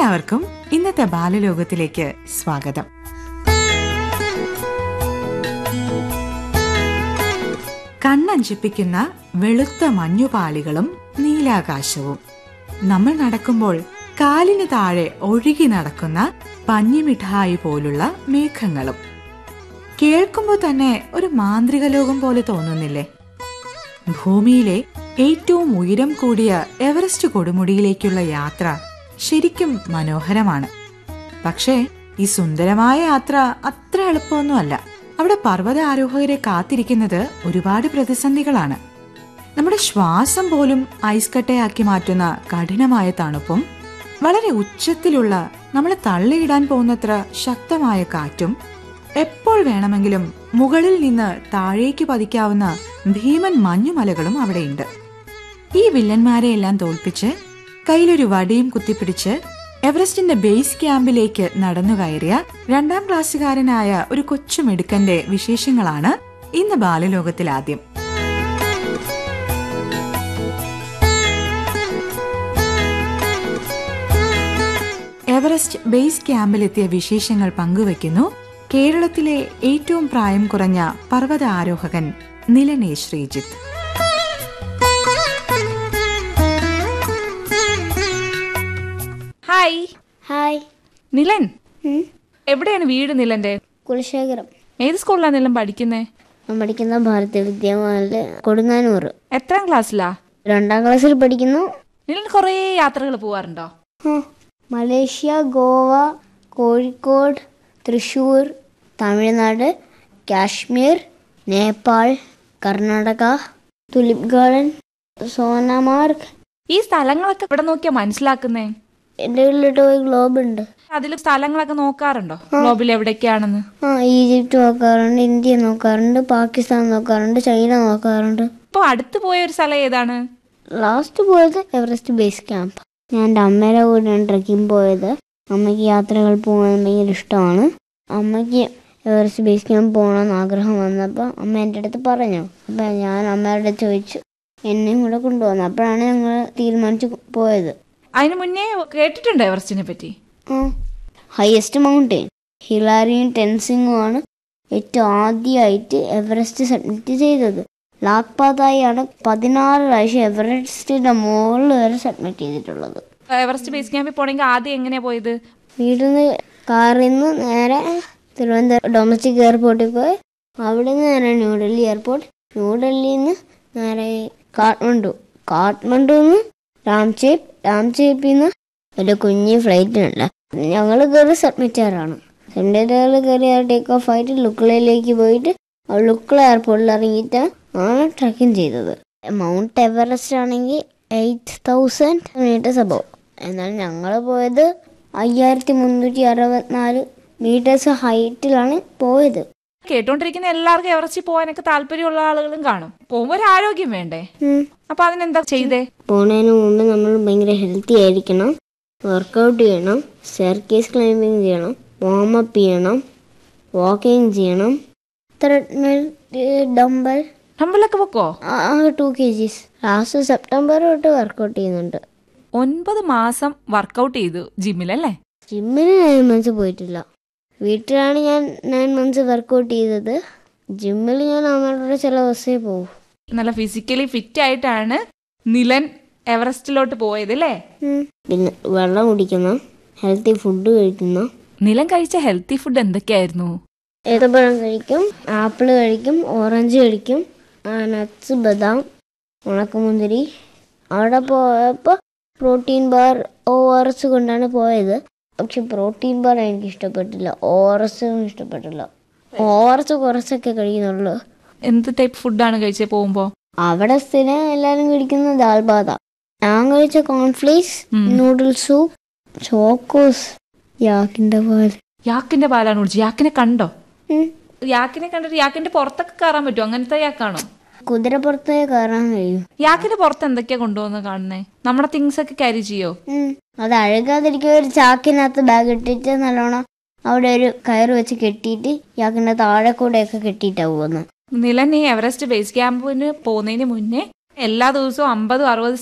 എല്ലാവർക്കും ഇന്നത്തെ ബാലലോകത്തിലേക്ക് സ്വാഗതം കണ്ണഞ്ചിപ്പിക്കുന്ന വെളുത്ത മഞ്ഞുപാളികളും നീലാകാശവും നമ്മൾ നടക്കുമ്പോൾ കാലിന് താഴെ ഒഴുകി നടക്കുന്ന പഞ്ഞിമിഠായി പോലുള്ള മേഘങ്ങളും കേൾക്കുമ്പോൾ തന്നെ ഒരു മാന്ത്രിക ലോകം പോലെ തോന്നുന്നില്ലേ ഭൂമിയിലെ ഏറ്റവും ഉയരം കൂടിയ എവറസ്റ്റ് കൊടുമുടിയിലേക്കുള്ള യാത്ര ശരിക്കും മനോഹരമാണ് പക്ഷേ ഈ സുന്ദരമായ യാത്ര അത്ര എളുപ്പമൊന്നുമല്ല അവിടെ പർവ്വത ആരോഹകരെ കാത്തിരിക്കുന്നത് ഒരുപാട് പ്രതിസന്ധികളാണ് നമ്മുടെ ശ്വാസം പോലും ഐസ് കട്ടയാക്കി മാറ്റുന്ന കഠിനമായ തണുപ്പും വളരെ ഉച്ചത്തിലുള്ള നമ്മളെ തള്ളിയിടാൻ പോകുന്നത്ര ശക്തമായ കാറ്റും എപ്പോൾ വേണമെങ്കിലും മുകളിൽ നിന്ന് താഴേക്ക് പതിക്കാവുന്ന ഭീമൻ മഞ്ഞുമലകളും അവിടെയുണ്ട് ഈ വില്ലന്മാരെ എല്ലാം തോൽപ്പിച്ച് കയ്യിലൊരു വടിയും കുത്തിപ്പിടിച്ച് എവറസ്റ്റിന്റെ ബേസ് ക്യാമ്പിലേക്ക് നടന്നു കയറിയ രണ്ടാം ക്ലാസ്സുകാരനായ ഒരു കൊച്ചുമിടുക്കന്റെ വിശേഷങ്ങളാണ് ഇന്ന് ബാലലോകത്തിൽ ആദ്യം എവറസ്റ്റ് ബേസ് ക്യാമ്പിലെത്തിയ വിശേഷങ്ങൾ പങ്കുവയ്ക്കുന്നു കേരളത്തിലെ ഏറ്റവും പ്രായം കുറഞ്ഞ പർവ്വത ആരോഹകൻ നിലനേ ശ്രീജിത്ത് ഹായ് ഹായ് നിലൻ ഉം. എവിടെയാണ് വീട് നിലന്റെ കുലശേഖരം ഏത് സ്കൂളിലാണ് നിലൻ പഠിക്കുന്നേ ഞാൻ പഠിക്കുന്ന ഭാരതീയ വിദ്യാഭവനില് കൊടുങ്ങാനൂർ എത്രാം ക്ലാസ്സിലാ രണ്ടാം ക്ലാസ്സിൽ പഠിക്കുന്നു നിലൻ കുറേ യാത്രകൾ പോവാറുണ്ടോ ആ, Malaysia Goa Kozhikode Thrissur Tamil Nadu Kashmir Nepal Karnataka tulip garden Sonamarg ഈ സ്ഥലങ്ങളൊക്കെ ഇവിടെ നോക്കിയാ മനസ്സിലാക്കുന്നേ എൻ്റെ വീട്ടിലിട്ട് പോയി ഗ്ലോബ് ഉണ്ട് അതിൽ സ്ഥലങ്ങളൊക്കെ നോക്കാറുണ്ടോ ഗ്ലോബിൽ എവിടേക്കാണെന്ന് ആ ഈജിപ്റ്റ് നോക്കാറുണ്ട് ഇന്ത്യ നോക്കാറുണ്ട് പാകിസ്ഥാൻ നോക്കാറുണ്ട് ചൈന നോക്കാറുണ്ട് ഇപ്പൊ അടുത്ത് പോയ ഒരു സ്ഥലം ഏതാണ് ലാസ്റ്റ് പോയത് എവറസ്റ്റ് ബേസ് ക്യാമ്പ് ഞാൻ എൻ്റെ അമ്മയുടെ കൂടെയാണ് ട്രക്കിംഗ് പോയത് അമ്മയ്ക്ക് യാത്രകൾ പോകാൻ ഭയങ്കര ഇഷ്ടമാണ് അമ്മയ്ക്ക് എവറസ്റ്റ് ബേസ് ക്യാമ്പ് പോകണമെന്ന് ആഗ്രഹം വന്നപ്പോൾ അമ്മ എൻ്റെ അടുത്ത് പറഞ്ഞു അപ്പം ഞാൻ അമ്മയുടെ ചോദിച്ചു എന്നെയും കൂടെ കൊണ്ടുവന്നു അപ്പോഴാണ് ഞങ്ങൾ തീരുമാനിച്ച് പോയത് അതിന് മുന്നേ കേട്ടിട്ടുണ്ടോ എവറസ്റ്റിനെ പറ്റി ഹയസ്റ്റ് മൗണ്ടെയിൻ ഹിലാരിയും ടെൻസിങ്ങുമാണ് ഏറ്റവും ആദ്യമായിട്ട് എവറസ്റ്റ് സബ്മിറ്റ് ചെയ്തത് ലാക്പാതായാണ് പതിനാറ് പ്രാവശ്യം എവറസ്റ്റിന്റെ മുകളിൽ വരെ സബ്മിറ്റ് ചെയ്തിട്ടുള്ളത് എവറസ്റ്റ് ബേസ് ക്യാമ്പിൽ പോണെങ്കിൽ ആദ്യം എങ്ങനെയാ പോയത് വീട്ടിൽ നിന്ന് കാറിൽ നിന്ന് നേരെ തിരുവനന്തപുരം ഡൊമസ്റ്റിക് എയർപോർട്ടിൽ പോയി അവിടെ നിന്ന് നേരെ ന്യൂഡൽഹി എയർപോർട്ട് ന്യൂഡൽഹിയിൽ നിന്ന് നേരെ കാഠ്മണ്ഡു കാഠ്മണ്ഡുവിൽ നിന്ന് രാംചേപ്പ് രാംചേപ്പിൽ നിന്ന് ഒരു കുഞ്ഞ് ഫ്ലൈറ്റിനുണ്ട് ഞങ്ങൾ കയറി സബ്മിറ്ററാണ് സെൻറ്ററുകൾ കയറി ടേക്ക് ഓഫ് ആയിട്ട് ലുക്കളയിലേക്ക് പോയിട്ട് ലുക്കള എയർപോർട്ടിൽ ഇറങ്ങിയിട്ട് ആണ് ട്രക്കിംഗ് ചെയ്തത് മൗണ്ട് എവറസ്റ്റ് ആണെങ്കിൽ എയ്റ്റ് തൗസൻഡ് മീറ്റേഴ്സ് അബവ് എന്നാൽ ഞങ്ങൾ പോയത് അയ്യായിരത്തി മുന്നൂറ്റി അറുപത്തിനാല് മീറ്റേഴ്സ് ഹൈറ്റിലാണ് പോയത് കേട്ടോണ്ടിരിക്കുന്ന എല്ലാവർക്കും എവറസ്റ്റിൽ പോകാനൊക്കെ താല്പര്യമുള്ള ആളുകളും കാണും പോകുമ്പോ ഒരു ആരോഗ്യം വേണ്ടേ ഉം. അപ്പൊ അതിനെന്താ ചെയ്തേ പോണതിന് മുമ്പ് നമ്മൾ ഭയങ്കര ഹെൽത്തി ആയിരിക്കണം വർക്കൗട്ട് ചെയ്യണം സ്റ്റെയർകേസ് ക്ലൈമ്പിങ് ചെയ്യണം വാമപ്പ് ചെയ്യണം വാക്കിംഗ് ചെയ്യണം ത്രെഡ്മിൽ ഡംബൽ നമ്മളൊക്കെ പൊക്കോ two K Gs last September തൊട്ട് വർക്കൗട്ട് ചെയ്യുന്നുണ്ട് ഒൻപത് മാസം വർക്കൗട്ട് ചെയ്തു ജിമ്മിലല്ലേ ജിമ്മിന് നയൻ മന്ത്സ് പോയിട്ടില്ല വീട്ടിലാണ് ഞാൻ നയൻ മന്ത്സ് വർക്കൗട്ട് ചെയ്തത് ജിമ്മിൽ ഞാൻ അമ്മയുടെ ചില ദിവസമേ പോകും നല്ല ഫിസിക്കലി ഫിറ്റ് ആയിട്ടാണ് നിലൻ എവറസ്റ്റിലോട്ട് പോയത് അല്ലേ ഉം. പിന്നെ വെള്ളം കുടിക്കണം ഹെൽത്തി ഫുഡ് കഴിക്കണം നിലൻ കഴിച്ച ഹെൽത്തി ഫുഡ് എന്തൊക്കെയായിരുന്നു ഏത്തപ്പഴം കഴിക്കും ആപ്പിൾ കഴിക്കും ഓറഞ്ച് കഴിക്കും നട്ട്സ് ബദാം ഉണക്കമുന്തിരി അവിടെ പോയപ്പോൾ protein bar O R S കൊണ്ടാണ് പോയത് പക്ഷെ പ്രോട്ടീൻ ബാർ എനിക്ക് ഇഷ്ടപ്പെട്ടില്ല ഒ ആർ എസ് ഇഷ്ടപ്പെട്ടില്ല ഒ ആർ എസ് കുറച്ചൊക്കെ കഴിക്കുന്നുള്ളൂ എന്ത് ടൈപ്പ് ഫുഡാണ് കഴിച്ചത് പോകുമ്പോ അവിടെ സ്ഥിരം എല്ലാവരും കഴിക്കുന്ന ദാൽ ബാത ഞാൻ കഴിച്ച കോൺഫ്ലേക്സ് ഉം. നൂഡിൽ സൂപ്പ് ചോക്കോസ് യാക്കിൻ്റെ പാൽ യാക്കിന്റെ പാലാണ് കുടിച്ചത് യാക്കിനെ കണ്ടോ ഉം. യാക്കിനെ കണ്ടിട്ട് യാക്കിന്റെ പുറത്തൊക്കെ കയറാൻ പറ്റുമോ അങ്ങനത്തെ യാക്കാണോ കുതിരപ്പുറത്തേ കയറാൻ കഴിയും യാക്കിന്റെ പുറത്ത് എന്തൊക്കെയാ കൊണ്ടുവന്ന് കാണുന്നേ നമ്മുടെ തിങ്സ് ഒക്കെ ക്യാരി ചെയ്യോ ഉം. അത് അഴുകാതിരിക്കാൻ ഒരു ചാക്കിനകത്ത് ബാഗ് ഇട്ടിട്ട് നല്ലോണം അവിടെ ഒരു കയറ് വെച്ച് കെട്ടിയിട്ട് യാക്കിന്റെ താഴെ കൂടെയൊക്കെ കെട്ടിയിട്ടാ പോകുന്നത് നിലൻ ഈ എവറസ്റ്റ് ബേസ് ക്യാമ്പിന് പോകുന്നതിന് മുന്നേ എല്ലാ ദിവസവും അമ്പതും അറുപത്